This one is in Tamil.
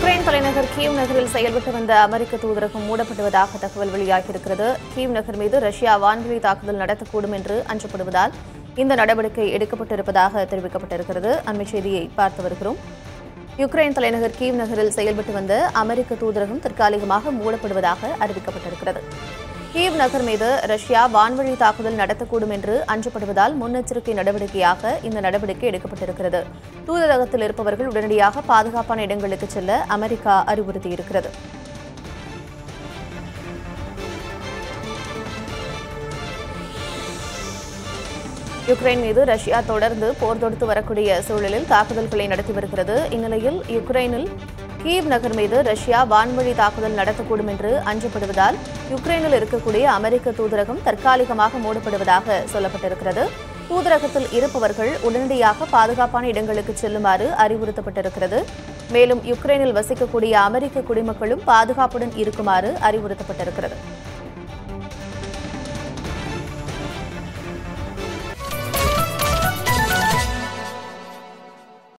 யுக்ரைன் தலைநகர் கீவ் நகரில் செயல்பட்டு வந்த அமெரிக்க தூதரகம் மூடப்படுவதாக தகவல் வெளியாகியிருக்கிறது கீவ் நகர் மீது ரஷ்யா வான்வழி தாக்குதல் நடத்தக்கூடும் என்று அஞ்சப்படுவதால் இந்த நடவடிக்கை எடுக்கப்பட்டிருப்பதாக தெரிவிக்கப்பட்டிருக்கிறது அண்மை செய்தியை பார்த்து வருகிறோம் யுக்ரைன் தலைநகர் கீவ் நகரில் செயல்பட்டு வந்த அமெரிக்க தூதரகம் தற்காலிகமாக மூடப்படுவதாக அறிவிக்கப்பட்டிருக்கிறது கீவ் நகர் மீது ரஷ்யா வான்வழி தாக்குதல் நடத்தக்கூடும் என்று அஞ்சப்படுவதால் முன்னெச்சரிக்கை நடவடிக்கையாக இந்த நடவடிக்கை எடுக்கப்பட்டிருக்கிறது தூதரகத்தில் இருப்பவர்கள் உடனடியாக பாதுகாப்பான இடங்களுக்கு செல்ல அமெரிக்கா அறிவுறுத்தியிருக்கிறது யுக்ரைன் மீது ரஷ்யா தொடர்ந்து போர் தொடுத்து வரக்கூடிய சூழலில் தாக்குதல்களை நடத்தி வருகிறது இந்நிலையில் யுக்ரைனில் கீவ் நகர் மீது ரஷ்யா வான்வழி தாக்குதல் நடத்தக்கூடும் என்று அஞ்சப்படுவதால் யுக்ரைனில் இருக்கக்கூடிய அமெரிக்க தூதரகம் தற்காலிகமாக மூடப்படுவதாக சொல்லப்பட்டிருக்கிறது தூதரகத்தில் இருப்பவர்கள் உடனடியாக பாதுகாப்பான இடங்களுக்கு செல்லுமாறு அறிவுறுத்தப்பட்டிருக்கிறது மேலும் யுக்ரைனில் வசிக்கக்கூடிய அமெரிக்க குடிமக்களும் பாதுகாப்புடன் இருக்குமாறு அறிவுறுத்தப்பட்டிருக்கிறது